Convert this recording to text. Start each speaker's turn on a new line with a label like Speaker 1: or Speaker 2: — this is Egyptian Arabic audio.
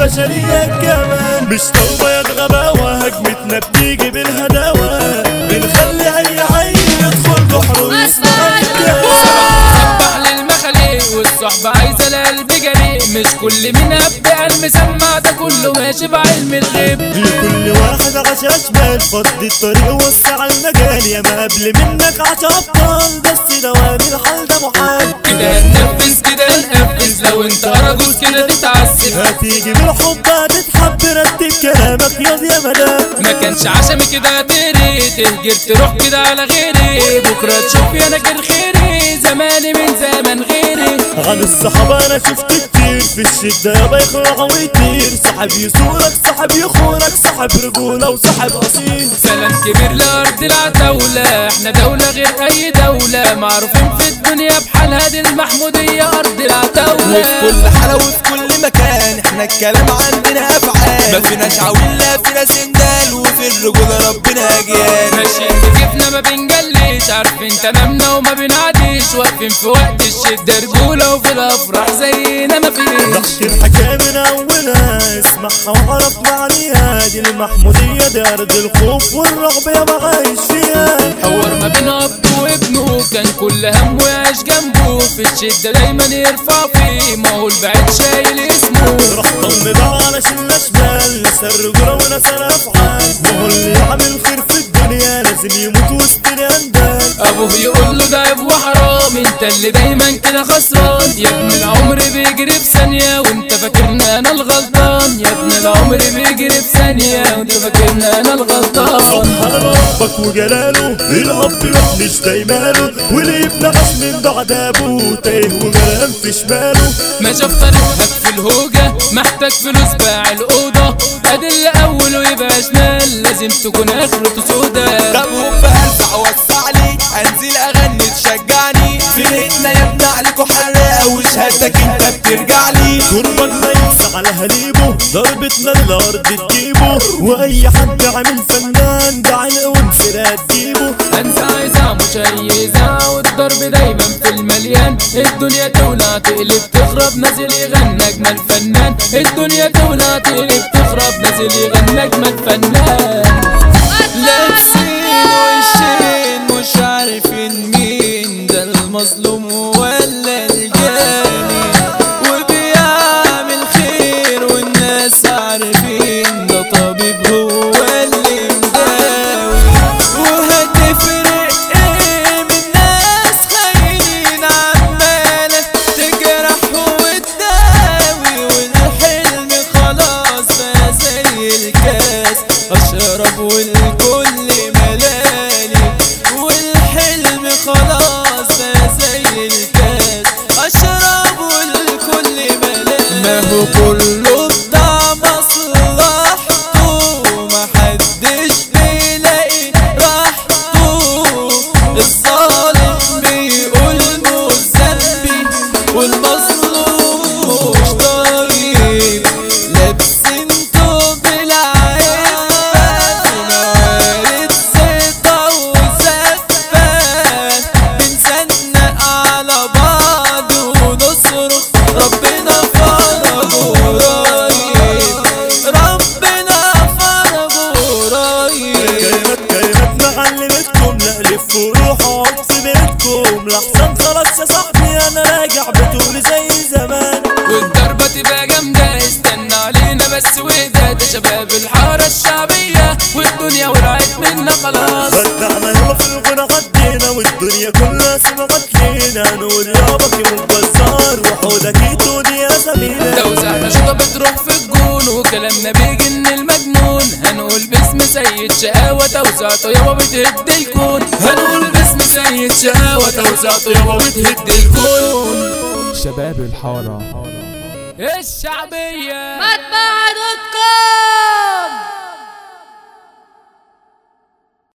Speaker 1: البشرية كمان مش توبة يا غباوة هجمتنا بتيجي بالهداوة بنخلي أي عين يدخل بحر ويسمع
Speaker 2: صبح للمخلي والصحبة عايزة القلب جريء مش كل مين أبدأ المسمع ده كله ماشي بعلم الغيب
Speaker 1: لكل واحد عاش اشبال فضي الطريق وسع المجال يا ما قبل منك عاش ابطال بس دوام الحال ده محال
Speaker 2: كده هننفذ كده هننفذ لو انت رجل كده تتعسف
Speaker 1: هتيجي بالحب هتتحب رتب كلامك ياض يا مدام
Speaker 2: ما كانش عشمي كده تري تهجر تروح كده على غيري بكرة تشوف انا كان خيري زماني من زمن غيري
Speaker 1: عن الصحابة انا شفت كتير في الشدة يابا يخلع ويطير صاحب يسورك صاحب يخونك صاحب رجولة وصاحب اصيل
Speaker 2: سلام كبير لأرض العتاولة احنا دولة غير أي دولة معروفين في الدنيا بحالها دي المحمودية أرض العتاولة
Speaker 3: وفي كل حالة وفي كل مكان احنا الكلام عندنا افعال ما فيناش عويل لا فينا سندال وفي الرجولة ربنا اجيال
Speaker 2: ماشيين بكيفنا ما بنجليش عارفين تمامنا وما بنعديش واقفين في وقت الشدة رجولة وفي الأفراح زينا ما فيش
Speaker 1: نحكي الحكاية من أولها اسمعها وعرف معانيها دي المحمودية دي أرض الخوف والرعب يا ما عايش فيها
Speaker 2: حوار ما بين اب وابنه كان كل همه يعيش جنبه في الشدة دايما يرفع فيه ما هو البعيد شايل اسمه
Speaker 1: راح ضم بقى على شلة شمال ناس الرجولة وناس الأفعال وهو اللي يعمل خير في الدنيا لازم يموت وسط الأندال
Speaker 2: ابوه يقول له ده عيب وحرام انت اللي دايما كده خسران يا ابن العمر بيجري في ثانية وانت فاكرني انا الغلطان يا ابن العمر بيجري في ثانية وانت فاكرني انا الغلطان
Speaker 1: سبحان ربك وجلاله الأب مش دايماله واللي يبنى عاش من بعد أبوه تايه وغرقان في شماله
Speaker 2: ما شاف طريقك في الهوجة محتاج فلوس باع الأوضة ادي اللي أوله يبقى شمال لازم تكون آخرته سودا
Speaker 3: طب هوب هرجع وسع لي انزل اغني تشجعني فرقتنا يا ابن عليكوا حرقة وشهادتك انت بترجع لي
Speaker 1: تربك ما ينسى على هليبه ضربتنا الأرض تجيبه وأي حد عامل فنان ده علق وانفراد تجيبه
Speaker 2: انسى عايزة مش عايزة والضرب دايما في المليان الدنيا تولع تقلب تخرب نازل يغنى اجمل فنان الدنيا تولع تقلب تخرب نازل يغنى اجمل فنان
Speaker 3: لابسين وشين مش عارفين مين ده المظلوم ولا الجاني وبيعمل خير والناس عارفين ده طبيب هو اللي مداوي وهتفرق ايه من ناس خاينين عمالة تجرح وتداوي والحلم خلاص بقى زي الكاس اشرب والكل ملالي والحلم خلاص بقى زي الكاس اشرب والكل ملالي ما هو كله بتاع مصلحته محدش بيلاقي راحته الظالم بيقول مش ذنبي والمظلوم مش طيب لابسين توب العفة موارد زيطة وزفة بنزنق على بعض ونصرخ ربنا فرج قريب ربنا فرج قريب
Speaker 1: كلمات كلمات معلمتكم نقلب وروح اقعد في بيتكم لحسن خلاص يا صاحبي انا راجع بتقول زي زمان
Speaker 2: والضربة تبقى جامدة استنى علينا بس وده ده شباب الحارة الشعبية والدنيا ولعت منا خلاص
Speaker 1: بدعنا يلا في الغنى غدينا والدنيا كلها سمعت لينا نقول يابا كيف البزار وحودك يتوني يا زميلة
Speaker 2: لو زعنا شطة بتروح في الجون وكلامنا بيجن المجنون هنقول باسم سيد شقاوة توزعته يابا بتهد الكون هنقول باسم سيد شقاوة توزعته يابا بتهد الكون
Speaker 4: شباب الحارة
Speaker 2: الشعبية
Speaker 5: مطبعة دوت كوم